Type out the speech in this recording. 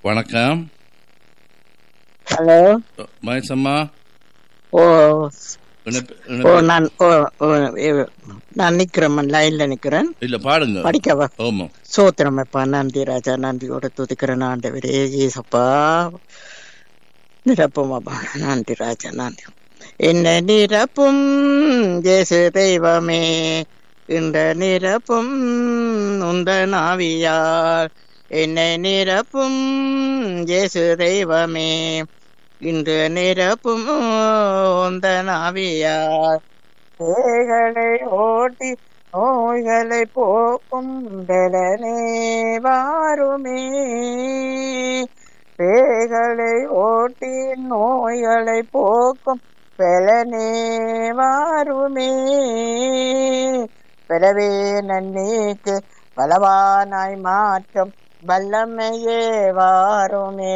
வணக்கம் ஹலோ மகேசம்மா ஓ இணைப்பு- ஓ இணைப்பு- நான் ஓ ஓ, இ- நான் நிக்கிறேன் லைன்ல நிக்கிறேன் இல்ல பாடுங்க படிக்கவா ஆமா சோத்திரமப்பா நன்றி ராஜா நன்றியோட துதிக்கிறேன் ஆண்டவரே ஏசப்பா நிரப்புமாப்பா நன்றி ராஜா நன்றி என்ன நிரப்பும் ஜேசு தெய்வமே இந்த நிரப்பும் உந்த நாவியார் என்னை நிரப்பும் ஜேசு தெய்வமே இன்று நிரப்பும் உந்த நாவியார் பேய்களை ஓட்டி நோய்களை போக்கும் பலனே வாருமே பேய்களை ஓட்டி நோய்களை போக்கும் பலனே வாருமே பெறவே நன்மைக்கு பலவானாய் மாற்றும் வல்லமையே வாருமே